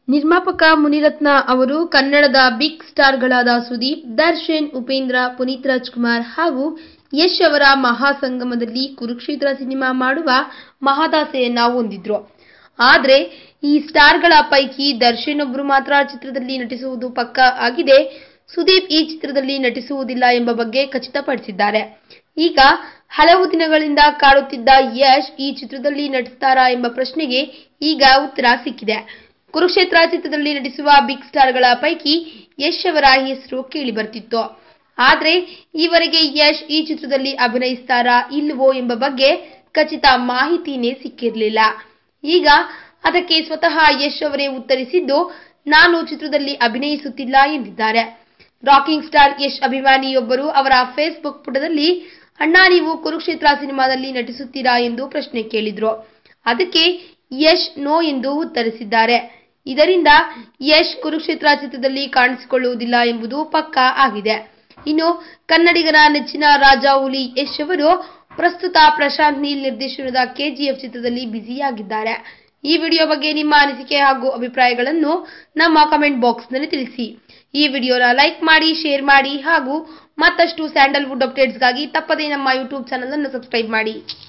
ನಿರ್ಮಾಪಕ ಮುನಿರತ್ನ ಅವರು ಕನ್ನಡದ ಬಿಗ್ ಸ್ಟಾರ್ಗಳಾದ ಸುದೀಪ್ ದರ್ಶನ್ ಉಪೇಂದ್ರ ಪುನೀತ್ ರಾಜ್ಕುಮಾರ್ ಹಾಗೂ ಯಶ್ ಅವರ ಮಹಾಸಂಗಮದಲ್ಲಿ ಕುರುಕ್ಷೇತ್ರ ಸಿನಿಮಾ ಮಾಡುವ ಮಹದಾಸೆಯನ್ನ ಹೊಂದಿದ್ರು ಆದ್ರೆ ಈ ಸ್ಟಾರ್ಗಳ ಪೈಕಿ ದರ್ಶನ್ ಒಬ್ರು ಮಾತ್ರ ಚಿತ್ರದಲ್ಲಿ ನಟಿಸುವುದು ಪಕ್ಕಾ ಆಗಿದೆ ಸುದೀಪ್ ಈ ಚಿತ್ರದಲ್ಲಿ ನಟಿಸುವುದಿಲ್ಲ ಎಂಬ ಬಗ್ಗೆ ಖಚಿತಪಡಿಸಿದ್ದಾರೆ ಈಗ ಹಲವು ದಿನಗಳಿಂದ ಕಾಡುತ್ತಿದ್ದ ಯಶ್ ಈ ಚಿತ್ರದಲ್ಲಿ ನಟಿಸ್ತಾರಾ ಎಂಬ ಪ್ರಶ್ನೆಗೆ ಈಗ ಉತ್ತರ ಸಿಕ್ಕಿದೆ ಕುರುಕ್ಷೇತ್ರ ಚಿತ್ರದಲ್ಲಿ ನಟಿಸುವ ಬಿಗ್ ಸ್ಟಾರ್ಗಳ ಪೈಕಿ ಯಶ್ ಅವರ ಹೆಸರು ಕೇಳಿ ಬರ್ತಿತ್ತು ಆದ್ರೆ ಈವರೆಗೆ ಯಶ್ ಈ ಚಿತ್ರದಲ್ಲಿ ಅಭಿನಯಿಸ್ತಾರಾ ಇಲ್ವೋ ಎಂಬ ಬಗ್ಗೆ ಖಚಿತ ಮಾಹಿತಿನೇ ಸಿಕ್ಕಿರಲಿಲ್ಲ ಈಗ ಅದಕ್ಕೆ ಸ್ವತಃ ಯಶ್ ಅವರೇ ಉತ್ತರಿಸಿದ್ದು ನಾನು ಚಿತ್ರದಲ್ಲಿ ಅಭಿನಯಿಸುತ್ತಿಲ್ಲ ಎಂದಿದ್ದಾರೆ ರಾಕಿಂಗ್ ಸ್ಟಾರ್ ಯಶ್ ಅಭಿಮಾನಿಯೊಬ್ಬರು ಅವರ ಫೇಸ್ಬುಕ್ ಪುಟದಲ್ಲಿ ಅಣ್ಣ ನೀವು ಕುರುಕ್ಷೇತ್ರ ಸಿನಿಮಾದಲ್ಲಿ ನಟಿಸುತ್ತೀರಾ ಎಂದು ಪ್ರಶ್ನೆ ಕೇಳಿದ್ರು ಅದಕ್ಕೆ ಯಶ್ ನೋ ಎಂದು ಉತ್ತರಿಸಿದ್ದಾರೆ ಇದರಿಂದ ಯಶ್ ಕುರುಕ್ಷೇತ್ರ ಚಿತ್ರದಲ್ಲಿ ಕಾಣಿಸಿಕೊಳ್ಳುವುದಿಲ್ಲ ಎಂಬುದು ಪಕ್ಕಾ ಆಗಿದೆ ಇನ್ನು ಕನ್ನಡಿಗರ ನೆಚ್ಚಿನ ರಾಜ ಹುಲಿ ಯಶ್ ಅವರು ಪ್ರಸ್ತುತ ಪ್ರಶಾಂತ್ ನೀಲ್ ನಿರ್ದೇಶನದ ಕೆಜಿಎಫ್ ಚಿತ್ರದಲ್ಲಿ ಬ್ಯುಸಿಯಾಗಿದ್ದಾರೆ ಈ ವಿಡಿಯೋ ಬಗ್ಗೆ ನಿಮ್ಮ ಅನಿಸಿಕೆ ಹಾಗೂ ಅಭಿಪ್ರಾಯಗಳನ್ನು ನಮ್ಮ ಕಮೆಂಟ್ ಬಾಕ್ಸ್ನಲ್ಲಿ ತಿಳಿಸಿ ಈ ವಿಡಿಯೋನ ಲೈಕ್ ಮಾಡಿ ಶೇರ್ ಮಾಡಿ ಹಾಗೂ ಮತ್ತಷ್ಟು ಸ್ಯಾಂಡಲ್ವುಡ್ ಅಪ್ಡೇಟ್ಸ್ಗಾಗಿ ತಪ್ಪದೇ ನಮ್ಮ ಯೂಟ್ಯೂಬ್ ಚಾನಲ್ ಅನ್ನು ಸಬ್ಸ್ಕ್ರೈಬ್ ಮಾಡಿ